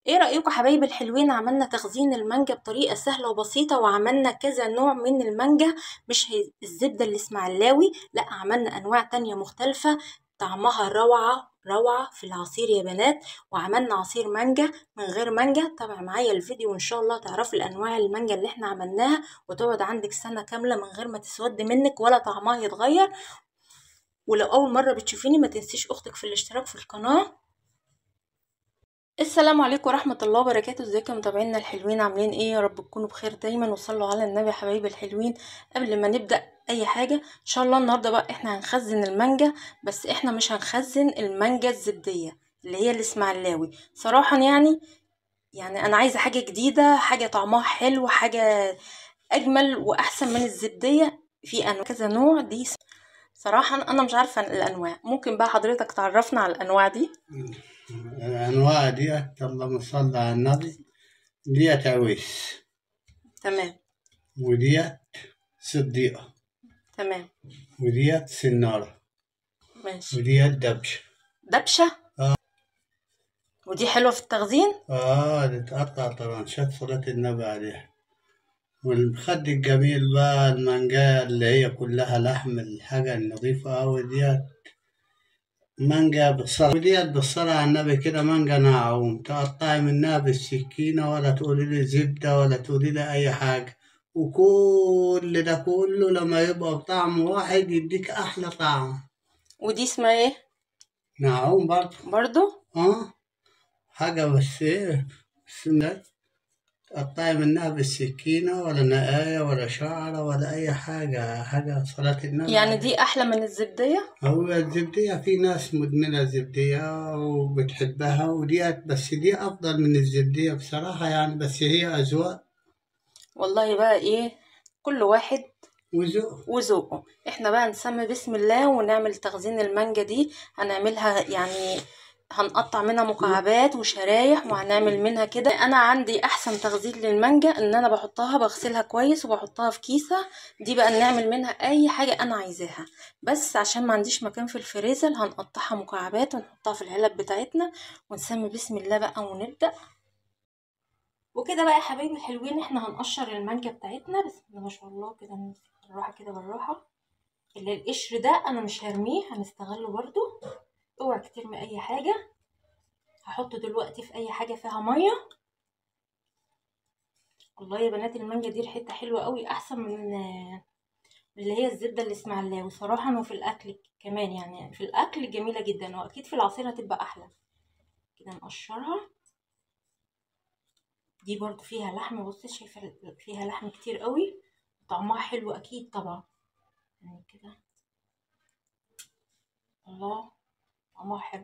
ايه رأيكم حبايبي الحلوين عملنا تخزين المانجا بطريقة سهلة وبسيطة وعملنا كذا نوع من المانجا مش هي- الزبدة الاسماعيلاوي لا عملنا انواع تانية مختلفة طعمها روعة روعة في العصير يا بنات وعملنا عصير مانجا من غير مانجا تابع معايا الفيديو وان شاء الله تعرفوا الانواع المانجا اللي احنا عملناها وتقعد عندك سنة كاملة من غير ما تسود منك ولا طعمها يتغير ولو اول مرة بتشوفيني ما تنسيش اختك في الاشتراك في القناة السلام عليكم ورحمة الله وبركاته ازيكم متابعينا الحلوين عاملين ايه يا رب تكونوا بخير دايما وصلوا على النبي يا حبايبي الحلوين قبل ما نبدأ اي حاجة ان شاء الله النهاردة بقى احنا هنخزن المانجا بس احنا مش هنخزن المانجا الزبدية اللي هي الاسماعيلاوي صراحة يعني يعني انا عايزة حاجة جديدة حاجة طعمها حلو حاجة اجمل واحسن من الزبدية في انواع كذا نوع دي صراحة انا مش عارفة الانواع ممكن بقى حضرتك تعرفنا على الانواع دي الأنواع ديت اللهم صل على النبي ديت عويس تمام وديت صديقة تمام وديت سنارة ماشي وديت دبشة دبشة آه. ودي حلوة في التخزين اه دي تقطع طرنشات صلاة النبي عليها والمخد الجميل بقى المانجا اللي هي كلها لحم الحاجة النظيفة أوي ديت مانجا بالصلاة وديت بالصلاة على النبي كده مانجا ناعوم تقطعي منها بالسكينة ولا تقولي لي زبدة ولا تقولي لي أي حاجة وكل ده كله لما يبقى بطعم واحد يديك أحلى طعم ودي اسمها ايه ناعوم برضه برضو اه حاجة بس ايه بس ده تقطعي منها بالسكينة ولا نقاية ولا شعرة ولا أي حاجة حاجة صلاة النبي يعني دي احلى من الزبدية هو الزبدية في ناس مدمنة زبدية وبتحبها وديت بس دي أفضل من الزبدية بصراحة يعني بس هي أذواق والله بقى ايه كل واحد وذوق وذوقه احنا بقى نسمي بسم الله ونعمل تخزين المانجا دي هنعملها يعني هنقطع منها مكعبات وشرايح وهنعمل منها كده انا عندي احسن تخزين للمانجا ان انا بحطها بغسلها كويس وبحطها في كيسة دي بقى نعمل منها اي حاجة انا عايزاها بس عشان ما عنديش مكان في الفريزر هنقطعها مكعبات ونحطها في العلب بتاعتنا ونسمي بسم الله بقى ونبدأ وكده بقى يا حبايبي الحلوين احنا هنقشر المانجا بتاعتنا بسم الله ما شاء الله كده نمسك بالراحه كده بالراحه اللي القشر ده انا مش هرميه هنستغله برضو اوعى ترمي اي حاجه هحطه دلوقتي في اي حاجه فيها ميه والله يا بنات المانجا دي ريحتها حلوه قوي احسن من من اللي هي الزبده الاسماعيلاوي صراحه وفي الاكل كمان يعني في الاكل جميله جدا واكيد في العصير هتبقى احلى كده نقشرها دي برضو فيها لحم بصي شايفه فيها لحم كتير قوي طعمها حلو اكيد طبعا يعني كده الله طعمها حلو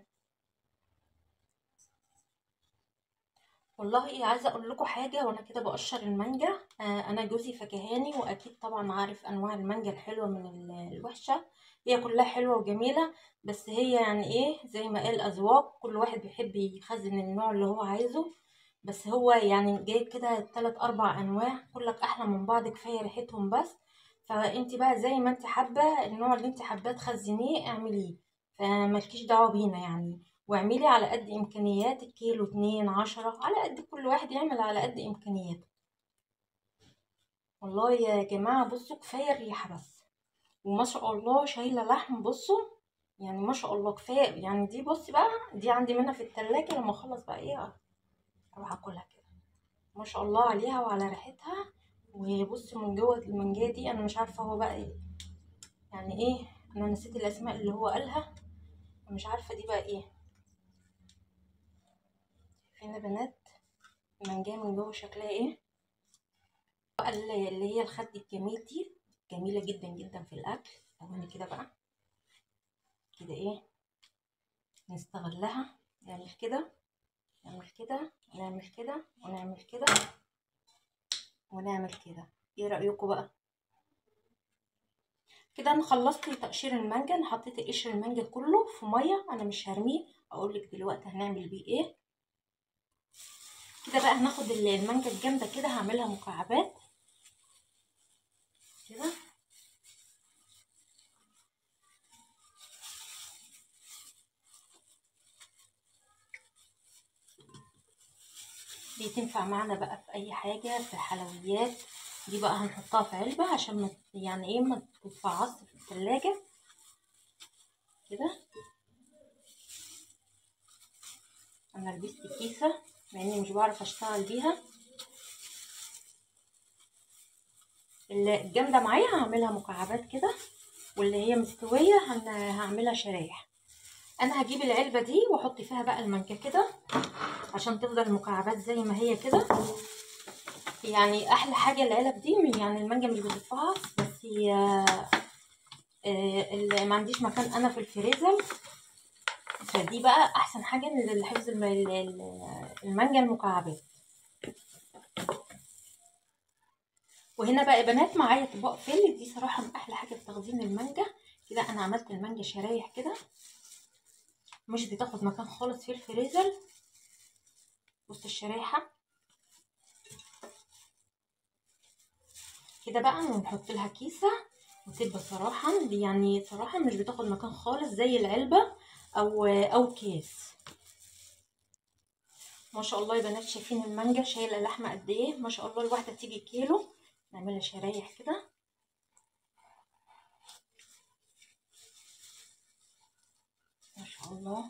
والله إيه عايزه اقول لكم حاجه وانا كده بقشر المانجا آه انا جوزي فكهاني واكيد طبعا عارف انواع المانجا الحلوه من الوحشه هي كلها حلوه وجميله بس هي يعني ايه زي ما قال اذواق كل واحد بيحب يخزن النوع اللي هو عايزه بس هو يعني جايب كده تلات اربع انواع كلك احلى من بعض كفايه ريحتهم بس فانت بقى زي ما انت حابه النوع اللي انت حاباه تخزنيه اعمليه فملكيش دعوه بينا يعني واعملي على قد امكانياتك كيلو اتنين عشرة على قد كل واحد يعمل على قد امكانياته والله يا جماعه بصوا كفايه الريحه بس وما شاء الله شايله لحم بصوا يعني ما شاء الله كفايه يعني دي بصي بقى دي عندي منها في التلاجة لما اخلص بقى ايه اروح اكلها كده ما شاء الله عليها وعلى ريحتها وبص من جوه المانجا دي انا مش عارفه هو بقى ايه يعني ايه انا نسيت الاسماء اللي هو قالها مش عارفه دي بقى ايه فين يا بنات المانجا من جوه شكلها ايه اللي هي الخد الجميل دي جميله جدا جدا في الاكل ثواني كده بقى كده ايه نستغلها نعمل كده نعمل كده ونعمل كده ونعمل كده ونعمل كده ايه رأيكم بقى كده انا خلصت تقشير المانجا انا حطيت قشر المانجا كله في ميه انا مش هرميه اقول لك دلوقتي هنعمل بيه ايه كده بقى هناخد المانجا الجامده كده هعملها مكعبات كده دي تنفع معنا بقى في اي حاجه في حلويات دي بقى هنحطها في علبه عشان ما يعني ايه ما تتفعص في الثلاجه كده انا لبست كيسه مع اني مش بعرف اشتغل بيها الجامده معايا هعملها مكعبات كده واللي هي مستويه هعملها شرايح انا هجيب العلبه دي واحط فيها بقى المانجا كده عشان تفضل المكعبات زي ما هي كده يعني احلى حاجه العلب دي يعني المانجا مش بتتفعص بس هي آه ما عنديش مكان انا في الفريزر فدي بقى احسن حاجه لحفظ المانجا المكعبات وهنا بقى يا بنات معايا طباق فل دي صراحه من احلى حاجه في تخزين المانجا كده انا عملت المانجا شرايح كده مش بتاخد مكان خالص في الفريزر بص الشريحه كده بقى ونحط لها كيسه وتبقى صراحه دي يعني صراحه مش بتاخد مكان خالص زي العلبه او او كيس ما شاء الله يا بنات شايفين المانجا شايله لحمه قد ايه ما شاء الله الواحده تيجي كيلو نعملها شرايح كده ما شاء الله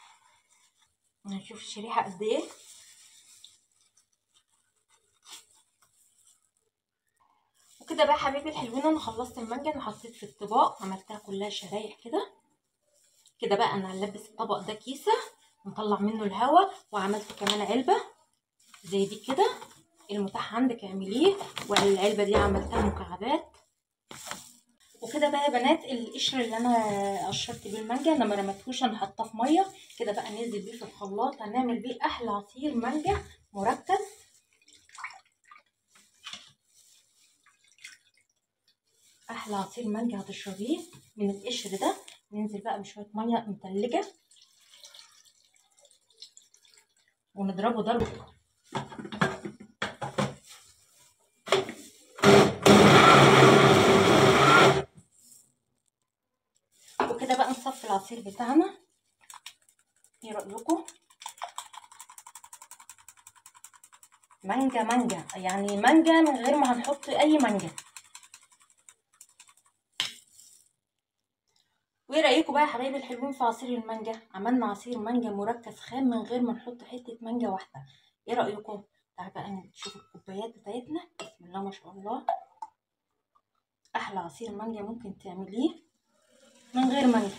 نشوف الشريحه قد ايه وكده بقى حبيبي الحلوين انا خلصت المانجا انا حطيت في الطباق عملتها كلها شرايح كده كده بقى انا هلبس الطبق ده كيسه نطلع منه الهواء وعملت كمان علبه زي دي كده المتاح عندك اعمليه والعلبه دي عملتها مكعبات وكده بقى يا بنات القشر اللي انا قشرت بيه المانجا انا ما رميتهوش انا حاطاه في ميه كده بقى ننزل بيه في الخلاط هنعمل بيه احلى عصير مانجا مركز احلى عصير مانجا هتشربيه من القشر ده ننزل بقى بشويه ميه متلجه ونضربه ضرب وكده بقى نصفي العصير بتاعنا ايه رايكم مانجا مانجا يعني مانجا من غير ما هنحط اي مانجا وايه رايكم بقى يا حبايبي الحلوين في عصير المانجا عملنا عصير مانجا مركز خام من غير ما نحط حته مانجا واحده ايه رايكم تعالوا بقى نشوف الكوبايات بتاعتنا بسم الله ما شاء الله احلى عصير مانجا ممكن تعمليه من غير مانجا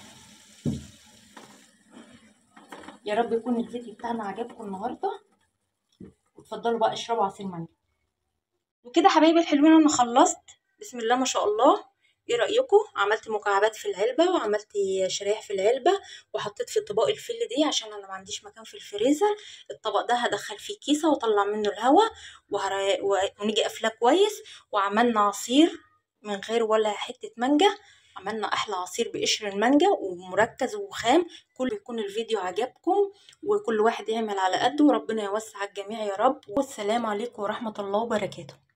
يا رب يكون الفيديو بتاعنا عجبكم النهارده وتفضلوا بقى اشربوا عصير مانجا وكده حبايبي الحلوين انا خلصت بسم الله ما شاء الله ايه رايكم عملت مكعبات في العلبه وعملت شرايح في العلبه وحطيت في طباق الفل دي عشان انا ما عنديش مكان في الفريزر الطبق ده هدخل فيه كيسه واطلع منه الهواء وهر... ونيجي قافلاه كويس وعملنا عصير من غير ولا حته مانجا عملنا احلى عصير بقشر المانجا ومركز وخام كل يكون الفيديو عجبكم وكل واحد يعمل على قده وربنا يوسع الجميع يا رب والسلام عليكم ورحمه الله وبركاته